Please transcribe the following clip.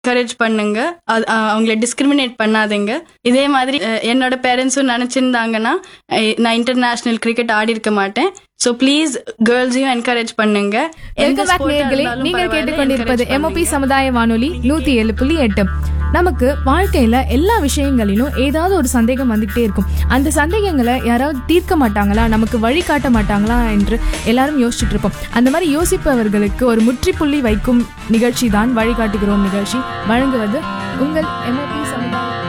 Encourage பண்ணுங்க அது- அஹ் அவங்கள டிஸ்கிரிமினேட் பண்ணாதீங்க இதே மாதிரி அஹ், என்னோட பேரண்ட்ஸும் நினைச்சிருந்தாங்கன்னா அஹ், நான் இன்டர்நேஷனல் கிரிக்கெட் ஆடி இருக்க மாட்டேன் ஸோ ப்ளீஸ் கேர்ள்ஸையும் என்கரேஜ் பண்ணுங்க எந்த வெல்கம் பேக் sport ஆ நேயர்களே இருந்தாலும் நீங்கள் பரவாயில்ல, கேட்டுக்கொண்டிருப்பது encourage எம்ஓபி பண்ணுங்க. சமுதாய வானொலி நூத்தி ஏழு புள்ளி எட்டு நமக்கு வாழ்க்கையில எல்லா விஷயங்களிலும் ஏதாவது ஒரு சந்தேகம் வந்துகிட்டே இருக்கும் அந்த சந்தேகங்களை யாராவது தீர்க்க மாட்டாங்களா நமக்கு வழி காட்ட மாட்டாங்களா என்று எல்லாரும் யோசிச்சுட்டு இருப்போம் அந்த மாதிரி யோசிப்பவர்களுக்கு ஒரு முற்றுப்புள்ளி வைக்கும் நிகழ்ச்சி தான் வழிகாட்டுகிறோம் நிகழ்ச்சி வழங்குவது உங்கள் எம்ஓபி